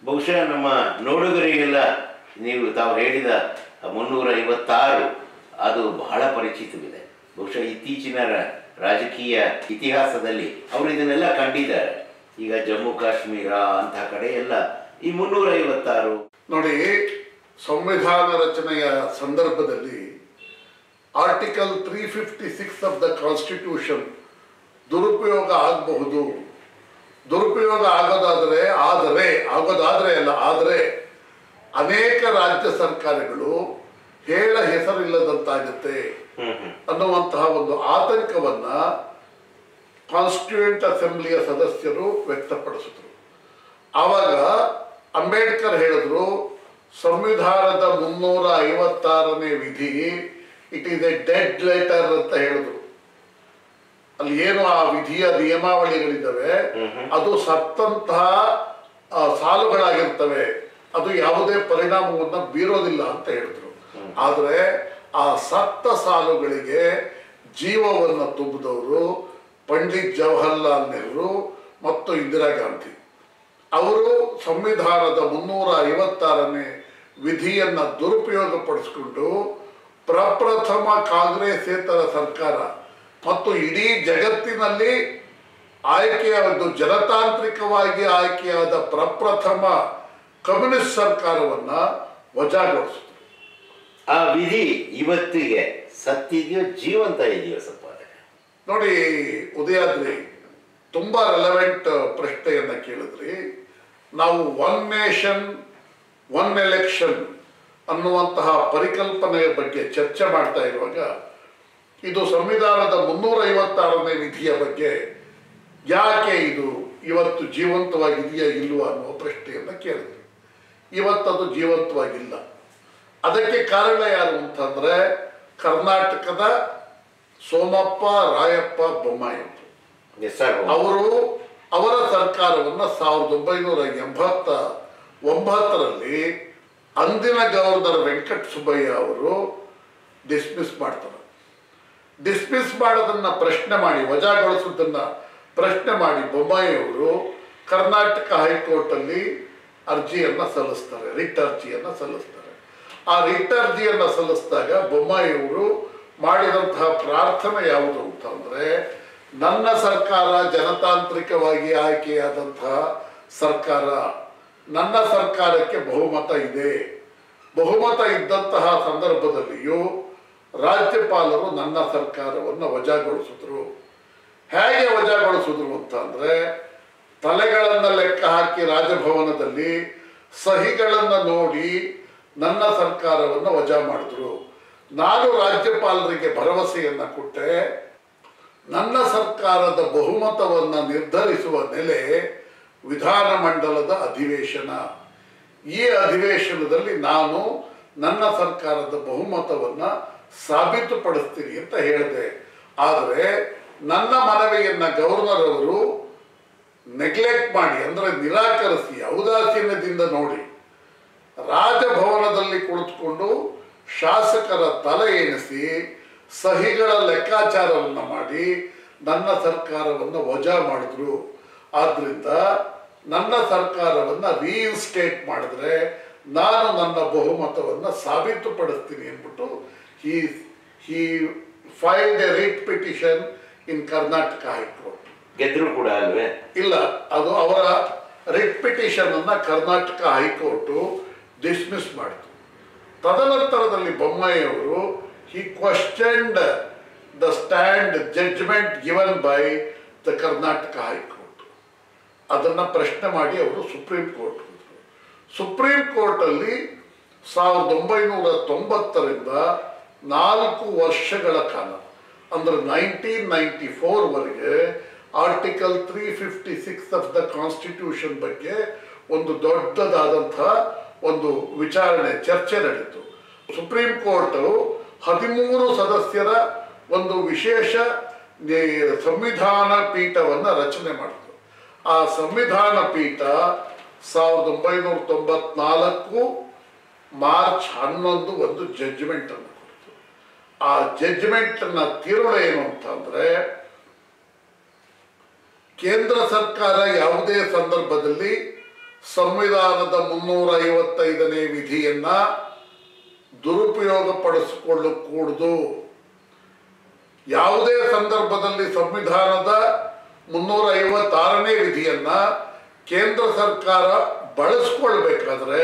ಬಹುಶಃ ನಮ್ಮ ನೋಡುಗರಿಗೆಲ್ಲ ನೀವು ತಾವು ಹೇಳಿದ ಮುನ್ನೂರ ಐವತ್ತಾರು ಅದು ಬಹಳ ಪರಿಚಿತವಿದೆ ಬಹುಶಃ ಇತ್ತೀಚಿನ ರ- ರಾಜಕೀಯ ಇತಿಹಾಸದಲ್ಲಿ ಅವರು ಇದನ್ನೆಲ್ಲ ಕಂಡಿದ್ದಾರೆ ಈಗ ಜಮ್ಮು ಕಾಶ್ಮೀರ ಅಂತಹ ಕಡೆ ಎಲ್ಲ ಈ ಮುನ್ನೂರ ಐವತ್ತಾರು ನೋಡಿ ಸಂವಿಧಾನ ರಚನೆಯ ಸಂದರ್ಭದಲ್ಲಿ article three fifty six of the constitution ದುರುಪಯೋಗ ಆಗಬಹುದು ದುರುಪಯೋಗ ಆಗೋದಾದರೆ ಆದರೆ ಆಗೋದಾದರೆ ಅಲ್ಲ ಆದರೆ ಅನೇಕ ರಾಜ್ಯ ಸರ್ಕಾರಗಳು ಹೇಳ ಹೆಸರಿಲ್ಲದಂತಾಗುತ್ತೆ ಹ್ಮ್ ಹ್ಮ್ ಅನ್ನುವಂತಹ ಒಂದು ಆತಂಕವನ್ನ ಕಾನ್ಸ್ಟಿಟ್ಯೂಯೆಂಟ್ ಅಸೆಂಬ್ಲಿಯ ಸದಸ್ಯರು ವ್ಯಕ್ತಪಡಿಸಿದ್ರು ಆವಾಗ ಅಂಬೇಡ್ಕರ್ ಹೇಳಿದ್ರು ಸಂವಿಧಾನದ ಮುನ್ನೂರ ಐವತ್ತಾರನೇ ವಿಧಿ it is a dead letter ಅಂತ ಹೇಳಿದ್ರು ಅಲ್ಲಿ ಏನು ಆ ವಿಧಿಯ ನಿಯಮಾವಳಿಗಳಿದ್ದಾವೆ ಅದು ಸತ್ತಂತಹ ಆ, ಸಾಲುಗಳಾಗಿರ್ತವೆ ಅದು ಯಾವುದೇ ಪರಿಣಾಮವನ್ನು ಬೀರೋದಿಲ್ಲ ಅಂತ ಹೇಳಿದ್ರು ಆದರೆ ಆ ಸತ್ತ ಸಾಲುಗಳಿಗೆ ಜೀವವನ್ನು ತುಂಬಿದವರು ಪಂಡಿತ್ ಜವಾಹರ್ಲಾಲ್ ನೆಹರು ಮತ್ತು ಇಂದಿರಾ ಗಾಂಧಿ ಅವರು ಸಂವಿಧಾನದ ಮುನ್ನೂರ ಐವತ್ತಾರನೇ ವಿಧಿಯನ್ನು ದುರುಪಯೋಗಪಡಿಸಿಕೊಂಡು ಪ್ರಪ್ರಥಮ ಕಾಂಗ್ರೆಸ್ಸೇತರ ಸರ್ಕಾರ ಮತ್ತು ಇಡೀ ಜಗತ್ತಿನಲ್ಲಿ ಆಯ್ಕೆಯಾದ ಜನತಾಂತ್ರಿಕವಾಗಿ ಆಯ್ಕೆಯಾದ ಪ್ರಪ್ರಥಮ ಕಮ್ಯುನಿಸ್ಟ್ ಸರ್ಕಾರವನ್ನ ವಜಾಗೊಳಿಸಿತು ಆ ವಿಧಿ ಇವತ್ತಿಗೆ ಸತ್ತಿದೆಯೋ ಜೀವಂತ ಇದೆಯೋ ಸ್ವಲ್ಪ ನೋಡಿ ಉದಯಾದ್ರಿ ತುಂಬಾ ರೆಲೆವೆಂಟ್ ಪ್ರಶ್ನೆಯನ್ನ ಕೇಳಿದ್ರಿ ನಾವು ಒನ್ ನೇಷನ್ ಒನ್ ಎಲೆಕ್ಷನ್ ಅನ್ನುವಂತಹ ಪರಿಕಲ್ಪನೆಯ ಬಗ್ಗೆ ಚರ್ಚೆ ಮಾಡ್ತಾ ಇರುವಾಗ ಇದು ಸಂವಿಧಾನದ ಮುನ್ನೂರ ಐವತ್ತಾರನೇ ವಿಧಿಯ ಬಗ್ಗೆ ಯಾಕೆ ಇದು ಇವತ್ತು ಜೀವಂತವಾಗಿದೆಯಾ ಇಲ್ವಾ ಅನ್ನುವ ಪ್ರಶ್ನೆಯನ್ನ ಕೇಳಿದ್ರಿ ಇವತ್ತದು ಜೀವಂತವಾಗಿಲ್ಲ ಅದಕ್ಕೆ ಕಾರಣ ಯಾರು ಅಂತಂದ್ರೆ ಕರ್ನಾಟಕದ ಸೋಮಪ್ಪ ರಾಯಪ್ಪ ಬೊಮ್ಮಾಯಿ ಅವರು. ಎಸ್ ಸರ್ ಅವರು ಅವರ ಸರ್ಕಾರವನ್ನು ಸಾವಿರದ ಒಂಬೈನೂರ ಎಂಬತ್ತ ಒಂಬತ್ತರಲ್ಲಿ ಅಂದಿನ ಗವರ್ನರ್ ವೆಂಕಟ ಸುಬ್ಬಯ್ಯ ಅವರು ಡಿಸ್ಮಿಸ್ ಮಾಡ್ತಾರೆ ಡಿಸ್ಮಿಸ್ ಮಾಡೋದನ್ನ ಪ್ರಶ್ನೆ ಮಾಡಿ ವಜಾಗೊಳಿಸೋದನ್ನ ಪ್ರಶ್ನೆ ಮಾಡಿ ಬೊಮ್ಮಾಯಿ ಅವರು ಕರ್ನಾಟಕ ಹೈಕೋರ್ಟಲ್ಲಿ ಅರ್ಜಿಯನ್ನ ಸಲ್ಲಿಸ್ತಾರೆ ರಿಟ್ ಅರ್ಜಿಯನ್ನ ಸಲ್ಲಿಸ್ತಾರೆ ಆ ರಿಟ್ ಅರ್ಜಿಯನ್ನ ಸಲ್ಲಿಸಿದಾಗ ಬೊಮ್ಮಾಯಿ ಅವರು ಮಾಡಿದಂತಹ ಪ್ರಾರ್ಥನೆ ಯಾವುದು ಅಂತಂದ್ರೆ ನನ್ನ ಸರ್ಕಾರ ಜನತಾಂತ್ರಿಕವಾಗಿ ಆಯ್ಕೆಯಾದಂತಹ ಸರ್ಕಾರ ನನ್ನ ಸರ್ಕಾರಕ್ಕೆ ಬಹುಮತ ಇದೆ ಬಹುಮತ ಇದ್ದಂತಹ ಸಂದರ್ಭದಲ್ಲಿಯೂ ರಾಜ್ಯಪಾಲರು ನನ್ನ ಸರ್ಕಾರವನ್ನು ವಜಾಗೊಳಿಸಿದ್ರು ಹೇಗೆ ವಜಾಗೊಳಿಸಿದ್ರು ಅಂತಂದ್ರೆ ತಲೆಗಳನ್ನು ಲೆಕ್ಕ ಹಾಕಿ ರಾಜಭವನದಲ್ಲಿ ಸಹಿಗಳನ್ನು ನೋಡಿ ನನ್ನ ಸರ್ಕಾರವನ್ನು ವಜಾ ಮಾಡಿದ್ರು ನಾನು ರಾಜ್ಯಪಾಲರಿಗೆ ಭರವಸೆಯನ್ನ ಕೊಟ್ಟೆ ನನ್ನ ಸರ್ಕಾರದ ಬಹುಮತವನ್ನು ನಿರ್ಧರಿಸುವ ನೆಲೆ ವಿಧಾನಮಂಡಲದ ಅಧಿವೇಶನ ಈ ಅಧಿವೇಶನದಲ್ಲಿ ನಾನು ನನ್ನ ಸರ್ಕಾರದ ಬಹುಮತವನ್ನ ಸಾಬೀತುಪಡಿಸ್ತೀನಿ ಅಂತ ಹೇಳಿದೆ ಆದರೆ ನನ್ನ ಮನವಿಯನ್ನ ಗವರ್ನರ್ ಅವರು ನೆಗ್ಲೆಕ್ಟ್ ಮಾಡಿ ಅಂದ್ರೆ ನಿರಾಕರಿಸಿ ಔದಾಸೀನ್ಯದಿಂದ ನೋಡಿ ರಾಜಭವನದಲ್ಲಿ ಕುಳಿತುಕೊಂಡು ಶಾಸಕರ ತಲೆ ಎಣಿಸಿ ಸಹಿಗಳ ಲೆಕ್ಕಾಚಾರವನ್ನು ಮಾಡಿ ನನ್ನ ಸರ್ಕಾರವನ್ನು ವಜಾ ಮಾಡಿದ್ರು ಆದ್ರಿಂದ ನನ್ನ ಸರ್ಕಾರವನ್ನು ರೀಇನ್ಸ್ಟೇಟ್ ಮಾಡಿದ್ರೆ ನಾನು ನನ್ನ ಬಹುಮತವನ್ನು ಸಾಬೀತುಪಡಿಸ್ತೀನಿ ಅಂದ್ಬಿಟ್ಟು he he filed a writ petition in Karnataka high court ಗೆದ್ರು ಕೂಡ ಅಲ್ವೇ ಇಲ್ಲ ಅದು ಅವರ ರಿಟ್ ಪಿಟಿಷನ್ ಅನ್ನ ಕರ್ನಾಟಕ ಹೈಕೋರ್ಟು ಡಿಸ್ಮಿಸ್ ಮಾಡಿತು ತದನಂತರದಲ್ಲಿ ಬೊಮ್ಮಾಯಿ ಅವರು he questioned the stand judgment given by the Karnataka high court ಅದನ್ನ ಪ್ರಶ್ನೆ ಮಾಡಿ ಅವರು ಸುಪ್ರೀಂ ಕೋರ್ಟ್ ಹೋದ್ರು ಸುಪ್ರೀಂ ಕೋರ್ಟಲ್ಲಿ ಸಾವಿರದ ಒಂಬೈನೂರ ತೊಂಬತ್ತರಿಂದ ನಾಲ್ಕು ವರ್ಷಗಳ ಕಾಲ ಅಂದ್ರೆ ನೈನ್ಟೀನ್ ನೈಂಟಿ ಫೋರ್ವರೆಗೆ article three fifty six of the constitution ಬಗ್ಗೆ ಒಂದು ದೊಡ್ಡದಾದಂತಹ ಒಂದು ವಿಚಾರಣೆ ಚರ್ಚೆ ನಡೀತು ಸುಪ್ರೀಂ ಕೋರ್ಟ್ ಹದಿಮೂರು ಸದಸ್ಯರ ಒಂದು ವಿಶೇಷ ನಿ- ಸಂವಿಧಾನ ಪೀಠವನ್ನು ರಚನೆ ಮಾಡಿತು ಆ ಸಂವಿಧಾನ ಪೀಠ ಸಾವಿರದ ಒಂಬೈನೂರ ತೊಂಬತ್ನಾಲ್ಕು ಮಾರ್ಚ್ ಹನ್ನೊಂದು ಒಂದು ಜಡ್ಜ್ಮೆಂಟ್ ಅನ್ನು ಕೊಡ್ತು ಆ ಜಡ್ಜ್ಮೆಂಟ್ ನ ತಿರುಳು ಏನು ಅಂತಂದ್ರೆ ಕೇಂದ್ರ ಸರ್ಕಾರ ಯಾವುದೇ ಸಂದರ್ಭದಲ್ಲಿ ಸಂವಿಧಾನದ ಮುನ್ನೂರ ಐವತ್ತೈದನೇ ವಿಧಿಯನ್ನ ದುರುಪಯೋಗ ಪಡಿಸಿಕೊಳ್ಳಕೂಡದು ಯಾವುದೇ ಸಂದರ್ಭದಲ್ಲಿ ಸಂವಿಧಾನದ ಮುನ್ನೂರ ಐವತ್ತಾರನೇ ವಿಧಿಯನ್ನ ಕೇಂದ್ರ ಸರ್ಕಾರ ಬಳಸ್ಕೊಳ್ಬೇಕಾದ್ರೆ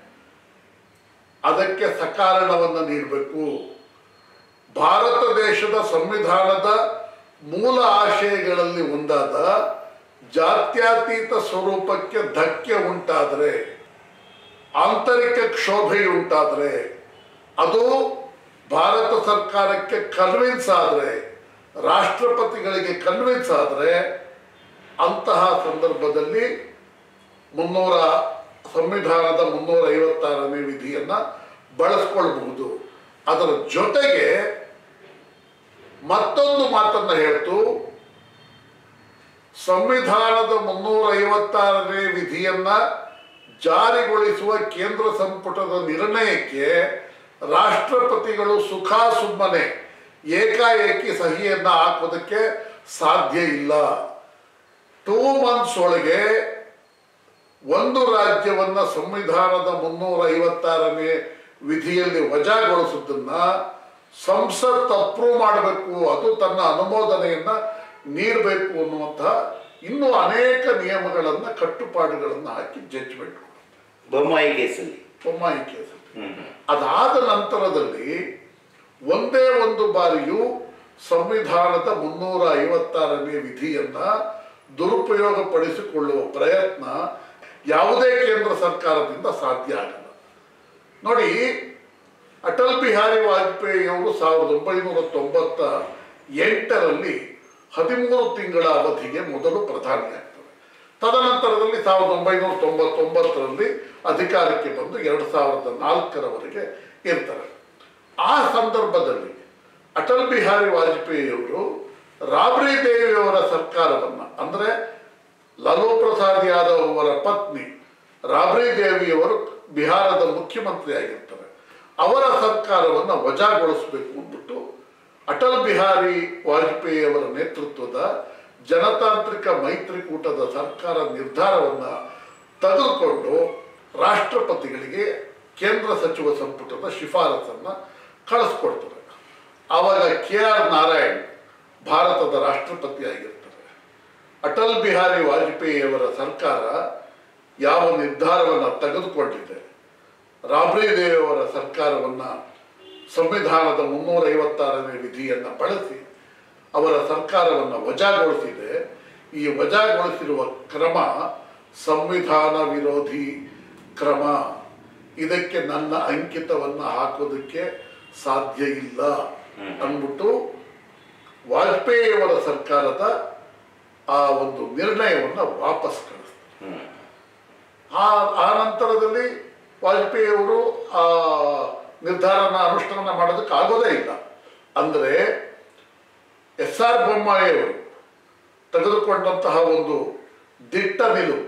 ಅದಕ್ಕೆ ಸಕಾರಣವನ್ನು ನೀಡಬೇಕು ಭಾರತ ದೇಶದ ಸಂವಿಧಾನದ ಮೂಲ ಆಶಯಗಳಲ್ಲಿ ಒಂದಾದ ಜಾತ್ಯತೀತ ಸ್ವರೂಪಕ್ಕೆ ಧಕ್ಕೆ ಉಂಟಾದರೆ ಆಂತರಿಕ ಕ್ಷೋಭೆಯುಂಟಾದರೆ ಅದು ಭಾರತ ಸರ್ಕಾರಕ್ಕೆ ಕನ್ವಿನ್ಸ್ ಆದರೆ ರಾಷ್ಟ್ರಪತಿಗಳಿಗೆ ಕನ್ವಿನ್ಸ್ ಆದರೆ ಅಂತಹ ಸಂದರ್ಭದಲ್ಲಿ ಮುನ್ನೂರ ಸಂವಿಧಾನದ ಮುನ್ನೂರ ಐವತ್ತಾರನೇ ವಿಧಿಯನ್ನು ಬಳಸ್ಕೊಳ್ಬಹುದು ಅದರ ಜೊತೆಗೆ ಮತ್ತೊಂದು ಮಾತನ್ನು ಹೇಳ್ತು ಸಂವಿಧಾನದ ಮುನ್ನೂರ ಐವತ್ತಾರನೇ ವಿಧಿಯನ್ನ ಜಾರಿಗೊಳಿಸುವ ಕೇಂದ್ರ ಸಂಪುಟದ ನಿರ್ಣಯಕ್ಕೆ ರಾಷ್ಟ್ರಪತಿಗಳು ಸುಖಾಸುಮ್ಮನೆ ಏಕಾಏಕಿ ಸಹಿಯನ್ನ ಹಾಕೋದಕ್ಕೆ ಸಾಧ್ಯ ಇಲ್ಲ ಟೂ ಮಂತ್ಸ್ ಒಳಗೆ ಒಂದು ರಾಜ್ಯವನ್ನ ಸಂವಿಧಾನದ ಮುನ್ನೂರ ಐವತ್ತಾರನೇ ವಿಧಿಯಲ್ಲಿ ವಜಾಗೊಳಿಸುವುದನ್ನ ಸಂಸತ್ ಅಪ್ರೂವ್ ಮಾಡಬೇಕು ಅದು ತನ್ನ ಅನುಮೋದನೆಯನ್ನ ನೀಡಬೇಕು ಅನ್ನುವಂತಹ ಇನ್ನೂ ಅನೇಕ ನಿಯಮಗಳನ್ನ ಕಟ್ಟುಪಾಡುಗಳನ್ನು ಹಾಕಿ ಜಡ್ಜ್ಮೆಂಟ್ ಬೊಮ್ಮಾಯಿ ಕೇಸಲ್ಲಿ ಬೊಮ್ಮಾಯಿ ಕೇಸಲ್ಲಿ ಹ್ಮ್ ಹ್ಮ್. ಅದಾದ ನಂತರದಲ್ಲಿ ಒಂದೇ ಒಂದು ಬಾರಿಯೂ ಸಂವಿಧಾನದ ಮುನ್ನೂರ ಐವತ್ತಾರನೇ ವಿಧಿಯನ್ನ ದುರುಪಯೋಗ ಪಡಿಸಿಕೊಳ್ಳುವ ಪ್ರಯತ್ನ ಯಾವುದೇ ಕೇಂದ್ರ ಸರ್ಕಾರದಿಂದ ಸಾಧ್ಯ ಆಗಲ್ಲ ನೋಡಿ ಅಟಲ್ ಬಿಹಾರಿ ವಾಜಪೇಯಿ ಅವರು ಸಾವಿರದ ಒಂಬೈನೂರ ತೊಂಬತ್ತ ಎಂಟರಲ್ಲಿ ಹದಿಮೂರು ತಿಂಗಳ ಅವಧಿಗೆ ಮೊದಲು ಪ್ರಧಾನಿಯಾಗ್ತಾರೆ ತದನಂತರದಲ್ಲಿ ಸಾವಿರದ ಒಂಬೈನೂರ ತೊಂಬತ್ತೊಂಬತ್ತರಲ್ಲಿ ಅಧಿಕಾರಕ್ಕೆ ಬಂದು ಎರಡು ಸಾವಿರದ ನಾಲ್ಕರವರೆಗೆ ಇರ್ತಾರೆ ಆ ಸಂದರ್ಭದಲ್ಲಿ ಅಟಲ್ ಬಿಹಾರಿ ವಾಜಪೇಯಿಯವರು ರಾಬ್ರಿ ದೇವಿಯವರ ಸರ್ಕಾರವನ್ನು ಅಂದರೆ ಲಾಲೂ ಪ್ರಸಾದ್ ಯಾದವ್ ಅವರ ಪತ್ನಿ ರಾಬ್ರಿ ದೇವಿಯವರು ಬಿಹಾರದ ಮುಖ್ಯಮಂತ್ರಿ ಆಗಿರ್ತಾರೆ ಅವರ ಸರ್ಕಾರವನ್ನು ವಜಾಗೊಳಿಸಬೇಕು ಅಂದ್ಬಿಟ್ಟು ಅಟಲ್ ಬಿಹಾರಿ ವಾಜಪೇಯಿ ಅವರ ನೇತೃತ್ವದ ಜನತಾಂತ್ರಿಕ ಮೈತ್ರಿಕೂಟದ ಸರ್ಕಾರ ನಿರ್ಧಾರವನ್ನು ತೆಗೆದುಕೊಂಡು ರಾಷ್ಟ್ರಪತಿಗಳಿಗೆ ಕೇಂದ್ರ ಸಚಿವ ಸಂಪುಟದ ಶಿಫಾರಸನ್ನು ಕಳಿಸ್ಕೊಡ್ತಾರೆ ಆವಾಗ ಕೆ ಆರ್ ನಾರಾಯಣ್ ಭಾರತದ ರಾಷ್ಟ್ರಪತಿಯಾಗಿರ್ತಾರೆ ಅಟಲ್ ಬಿಹಾರಿ ವಾಜಪೇಯಿಯವರ ಸರ್ಕಾರ ಯಾವ ನಿರ್ಧಾರವನ್ನು ತೆಗೆದುಕೊಂಡಿದೆ ರಾಬ್ರಿ ದೇವಿಯವರ ಸರ್ಕಾರವನ್ನು ಸಂವಿಧಾನದ ಮುನ್ನೂರ ಐವತ್ತಾರನೇ ವಿಧಿಯನ್ನು ಬಳಸಿ ಅವರ ಸರ್ಕಾರವನ್ನು ವಜಾಗೊಳಿಸಿದೆ ಈ ವಜಾಗೊಳಿಸಿರುವ ಕ್ರಮ ಸಂವಿಧಾನ ವಿರೋಧಿ ಕ್ರಮ ಇದಕ್ಕೆ ನನ್ನ ಅಂಕಿತವನ್ನು ಹಾಕೋದಕ್ಕೆ ಸಾಧ್ಯ ಇಲ್ಲ ಅಂದ್ಬಿಟ್ಟು ವಾಜಪೇಯಿಯವರ ಸರ್ಕಾರದ ಆ ಒಂದು ನಿರ್ಣಯವನ್ನು ವಾಪಸ್ ಕಳಿಸ್ತಾರೆ ಹ್ಮ್. ಆ ಆ ನಂತರದಲ್ಲಿ ವಾಜಪೇಯಿ ಅವರು ಆ ನಿರ್ಧಾರನ ಅನುಷ್ಠಾನ ಮಾಡೋದಕ್ಕೆ ಆಗೋದೇ ಇಲ್ಲ ಅಂದರೆ ಎಸ್ ಆರ್ ಬೊಮ್ಮಾಯಿ ಅವರು ತೆಗೆದುಕೊಂಡಂತಹ ಒಂದು ದಿಟ್ಟ ನಿಲುವು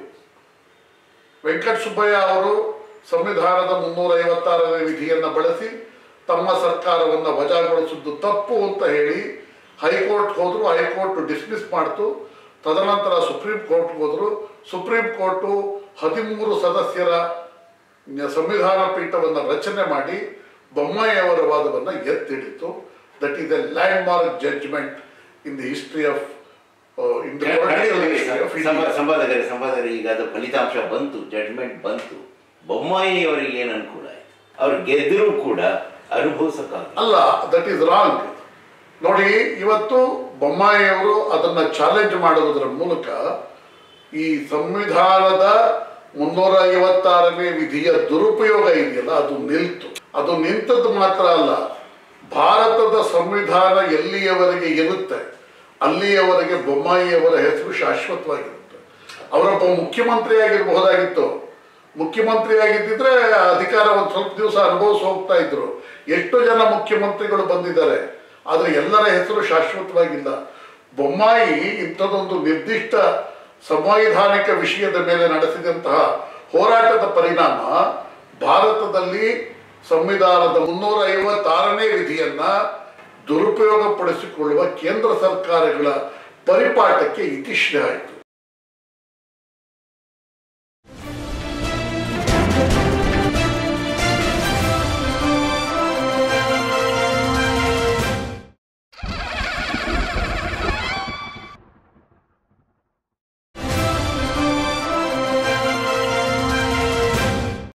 ವೆಂಕಟ ಸುಬ್ಬಯ್ಯ ಅವರು ಸಂವಿಧಾನದ ಮುನ್ನೂರ ಐವತ್ತಾರನೇ ವಿಧಿಯನ್ನು ಬಳಸಿ ತಮ್ಮ ಸರ್ಕಾರವನ್ನು ವಜಾಗೊಳಿಸಿದ್ದು ತಪ್ಪು ಅಂತ ಹೇಳಿ ಹೈಕೋರ್ಟ್ ಹೋದ್ರು ಹೈಕೋರ್ಟ್ ಡಿಸ್ಮಿಸ್ ಮಾಡ್ತು ತದನಂತರ ಸುಪ್ರೀಂ ಕೋರ್ಟ್ಗೆ ಹೋದ್ರು ಸುಪ್ರೀಂ ಕೋರ್ಟು ಹದಿಮೂರು ಸದಸ್ಯರ ನ್ಯ- ಸಂವಿಧಾನ ಪೀಠವನ್ನು ರಚನೆ ಮಾಡಿ ಬೊಮ್ಮಾಯಿ ಅವರ ವಾದವನ್ನು ಎತ್ತಿಡಿತು that is a landmark judgment in the history of in the ಸಂಪ- ಸಂಪಾದಕರೇ ಸಂಪಾದಕರೇ ಈಗ ಅದು ಫಲಿತಾಂಶ ಬಂತು ಜಡ್ಜ್ಮೆಂಟ್ ಬಂತು ಬೊಮ್ಮಾಯಿ ಅವರಿಗೆ ಏನು ಅನುಕೂಲ ಆಯ್ತು ಅವ್ರು ಗೆದ್ದರೂ ಕೂಡ ಅನುಭವಿಸಕ್ಕಾಗ ಅಲ್ಲ ದಟ್ ಈಸ್ ರಾಂಗ್ ನೋಡಿ ಇವತ್ತು ಬೊಮ್ಮಾಯಿಯವರು ಅದನ್ನ ಚಾಲೆಂಜ್ ಮಾಡುವುದರ ಮೂಲಕ ಈ ಸಂವಿಧಾನದ ಮುನ್ನೂರ ಐವತ್ತಾರನೇ ವಿಧಿಯ ದುರುಪಯೋಗ ಇದೆಯಲ್ಲ ಅದು ನಿಲ್ತು ಅದು ನಿಂತದ್ದು ಮಾತ್ರ ಅಲ್ಲ ಭಾರತದ ಸಂವಿಧಾನ ಎಲ್ಲಿಯವರೆಗೆ ಇರುತ್ತೆ ಅಲ್ಲಿಯವರೆಗೆ ಬೊಮ್ಮಾಯಿಯವರ ಹೆಸರು ಶಾಶ್ವತವಾಗಿರುತ್ತೆ ಅವರೊಬ್ಬ ಮುಖ್ಯಮಂತ್ರಿ ಆಗಿರಬಹುದಾಗಿತ್ತು ಮುಖ್ಯಮಂತ್ರಿ ಆಗಿದ್ದಿದ್ರೆ ಅಧಿಕಾರ ಒಂದು ಸ್ವಲ್ಪ ದಿವಸ ಅನುಭವಿಸಿ ಹೋಗ್ತಾ ಇದ್ರು ಎಷ್ಟು ಜನ ಮುಖ್ಯಮಂತ್ರಿಗಳು ಬಂದಿದ್ದಾರೆ ಆದರೆ ಎಲ್ಲರ ಹೆಸರು ಶಾಶ್ವತವಾಗಿಲ್ಲ ಬೊಮ್ಮಾಯಿ ಇಂಥದ್ದೊಂದು ನಿರ್ದಿಷ್ಟ ಸಂವೈಧಾನಿಕ ವಿಷಯದ ಮೇಲೆ ನಡೆಸಿದಂತಹ ಹೋರಾಟದ ಪರಿಣಾಮ ಭಾರತದಲ್ಲಿ ಸಂವಿಧಾನದ ಮುನ್ನೂರ ಐವತ್ತಾರನೇ ವಿಧಿಯನ್ನ ದುರುಪಯೋಗ ಪಡಿಸಿಕೊಳ್ಳುವ ಕೇಂದ್ರ ಸರ್ಕಾರಗಳ ಪರಿಪಾಠಕ್ಕೆ ಇತಿಶ್ರೀ ಆಯಿತು